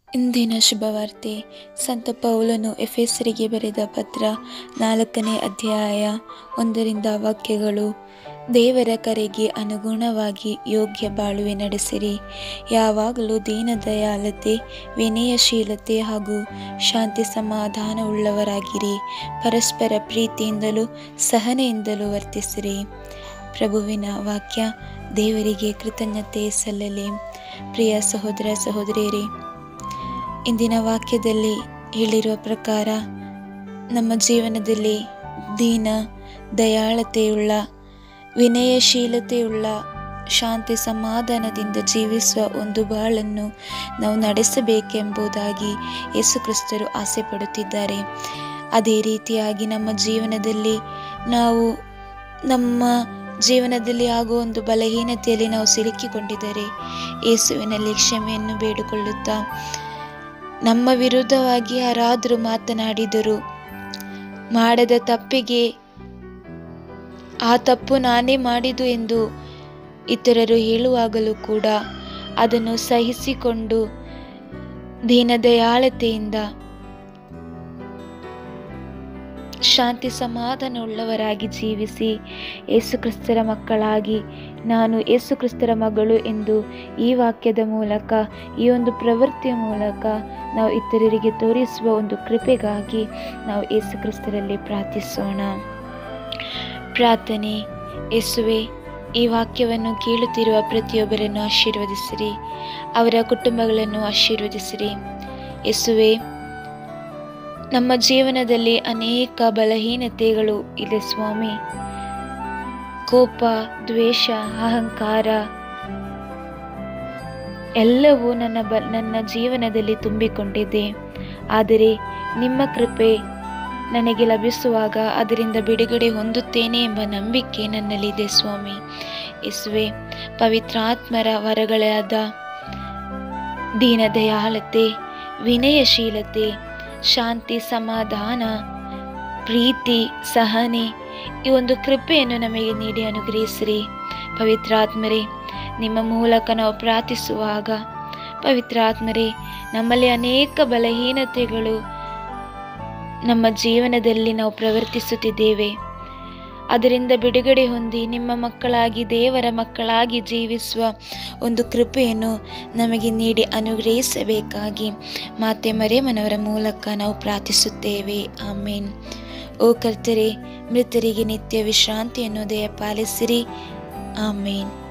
ಇಂದಿನ ಶುಭವಾರ್ತೆ ಸಂತ ಪೌಲನು ಎಫೆಸರಿಗೆ ಬರೆದ ಪತ್ರ ನಾಲ್ಕನೇ ಅಧ್ಯಾಯ ಒಂದರಿಂದ ವಾಕ್ಯಗಳು ದೇವರ ಕರೆಗೆ ಅನುಗುಣವಾಗಿ ಯೋಗ್ಯ ಬಾಳುವೆ ನಡೆಸಿರಿ ಯಾವಾಗಲೂ ದೀನದಯಾಳತೆ ವಿನಯಶೀಲತೆ ಹಾಗೂ ಶಾಂತಿ ಸಮಾಧಾನವುಳ್ಳವರಾಗಿರಿ ಪರಸ್ಪರ ಪ್ರೀತಿಯಿಂದಲೂ ಸಹನೆಯಿಂದಲೂ ವರ್ತಿಸಿರಿ ಪ್ರಭುವಿನ ವಾಕ್ಯ ದೇವರಿಗೆ ಕೃತಜ್ಞತೆ ಸಲ್ಲಲಿ ಪ್ರಿಯ ಸಹೋದರ ಸಹೋದರಿಯರೇ ಇಂದಿನ ವಾಕ್ಯದಲ್ಲಿ ಹೇಳಿರುವ ಪ್ರಕಾರ ನಮ್ಮ ಜೀವನದಲ್ಲಿ ದೀನ ದಯಾಳತೆಯುಳ್ಳ ವಿನಯಶೀಲತೆಯುಳ್ಳ ಶಾಂತಿ ಸಮಾಧಾನದಿಂದ ಜೀವಿಸುವ ಒಂದು ಬಾಳನ್ನು ನಾವು ನಡೆಸಬೇಕೆಂಬುದಾಗಿ ಯೇಸುಕ್ರಿಸ್ತರು ಆಸೆ ಪಡುತ್ತಿದ್ದಾರೆ ಅದೇ ರೀತಿಯಾಗಿ ನಮ್ಮ ಜೀವನದಲ್ಲಿ ನಾವು ನಮ್ಮ ಜೀವನದಲ್ಲಿ ಆಗುವ ಒಂದು ಬಲಹೀನತೆಯಲ್ಲಿ ನಾವು ಸಿಲುಕಿಕೊಂಡಿದ್ದರೆ ಯೇಸುವಿನಲ್ಲಿ ಕ್ಷಮೆಯನ್ನು ಬೇಡಿಕೊಳ್ಳುತ್ತಾ ನಮ್ಮ ವಿರುದ್ಧವಾಗಿ ಯಾರಾದರೂ ಮಾತನಾಡಿದರು ಮಾಡದ ತಪ್ಪಿಗೆ ಆ ತಪ್ಪು ನಾನೇ ಮಾಡಿದು ಎಂದು ಇತರರು ಹೇಳುವಾಗಲೂ ಕೂಡ ಅದನ್ನು ಸಹಿಸಿಕೊಂಡು ದೀನದಯಾಳತೆಯಿಂದ ಶಾಂತಿ ಸಮಾಧಾನವುಳ್ಳವರಾಗಿ ಜೀವಿಸಿ ಯೇಸುಕ್ರಿಸ್ತರ ಮಕ್ಕಳಾಗಿ ನಾನು ಯೇಸುಕ್ರಿಸ್ತರ ಮಗಳು ಎಂದು ಈ ವಾಕ್ಯದ ಮೂಲಕ ಈ ಒಂದು ಪ್ರವೃತ್ತಿಯ ಮೂಲಕ ನಾವು ಇತರರಿಗೆ ತೋರಿಸುವ ಒಂದು ಕೃಪೆಗಾಗಿ ನಾವು ಯೇಸುಕ್ರಿಸ್ತರಲ್ಲಿ ಪ್ರಾರ್ಥಿಸೋಣ ಪ್ರಾರ್ಥನೆ ಯೇಸುವೆ ಈ ವಾಕ್ಯವನ್ನು ಕೇಳುತ್ತಿರುವ ಪ್ರತಿಯೊಬ್ಬರನ್ನು ಆಶೀರ್ವದಿಸಿರಿ ಅವರ ಕುಟುಂಬಗಳನ್ನು ಆಶೀರ್ವದಿಸಿರಿ ಯೇಸುವೆ ನಮ್ಮ ಜೀವನದಲ್ಲಿ ಅನೇಕ ಬಲಹೀನತೆಗಳು ಇದೆ ಸ್ವಾಮಿ ಕೋಪ ದ್ವೇಷ ಅಹಂಕಾರ ಎಲ್ಲವೂ ನನ್ನ ಬ ನನ್ನ ಜೀವನದಲ್ಲಿ ತುಂಬಿಕೊಂಡಿದೆ ಆದರೆ ನಿಮ್ಮ ಕೃಪೆ ನನಗೆ ಲಭಿಸುವಾಗ ಅದರಿಂದ ಬಿಡುಗಡೆ ಹೊಂದುತ್ತೇನೆ ಎಂಬ ನಂಬಿಕೆ ನನ್ನಲ್ಲಿದೆ ಸ್ವಾಮಿ ಇಸುವೆ ಪವಿತ್ರಾತ್ಮರ ವರಗಳಾದ ದೀನದಯಾಳತೆ ವಿನಯಶೀಲತೆ ಶಾಂತಿ ಸಮಾಧಾನ ಪ್ರೀತಿ ಸಹನೆ ಈ ಒಂದು ಕೃಪೆಯನ್ನು ನಮಗೆ ನೀಡಿ ಅನುಗ್ರಹಿಸಿರಿ ಪವಿತ್ರಾತ್ಮರೇ ನಿಮ್ಮ ಮೂಲಕ ನಾವು ಪ್ರಾರ್ಥಿಸುವಾಗ ಪವಿತ್ರಾತ್ಮರೇ ನಮ್ಮಲ್ಲಿ ಅನೇಕ ಬಲಹೀನತೆಗಳು ನಮ್ಮ ಜೀವನದಲ್ಲಿ ನಾವು ಪ್ರವರ್ತಿಸುತ್ತಿದ್ದೇವೆ ಅದರಿಂದ ಬಿಡುಗಡೆ ಹೊಂದಿ ನಿಮ್ಮ ಮಕ್ಕಳಾಗಿ ದೇವರ ಮಕ್ಕಳಾಗಿ ಜೀವಿಸುವ ಒಂದು ಕೃಪೆಯನ್ನು ನಮಗೆ ನೀಡಿ ಅನುಗ್ರಹಿಸಬೇಕಾಗಿ ಮಾತೆ ಮರೇಮನವರ ಮೂಲಕ ನಾವು ಪ್ರಾರ್ಥಿಸುತ್ತೇವೆ ಆಮೇನ್ ಓ ಕರ್ತರೆ ಮೃತರಿಗೆ ನಿತ್ಯ ವಿಶ್ರಾಂತಿಯನ್ನು ದಯ ಪಾಲಿಸಿರಿ ಆಮೇನ್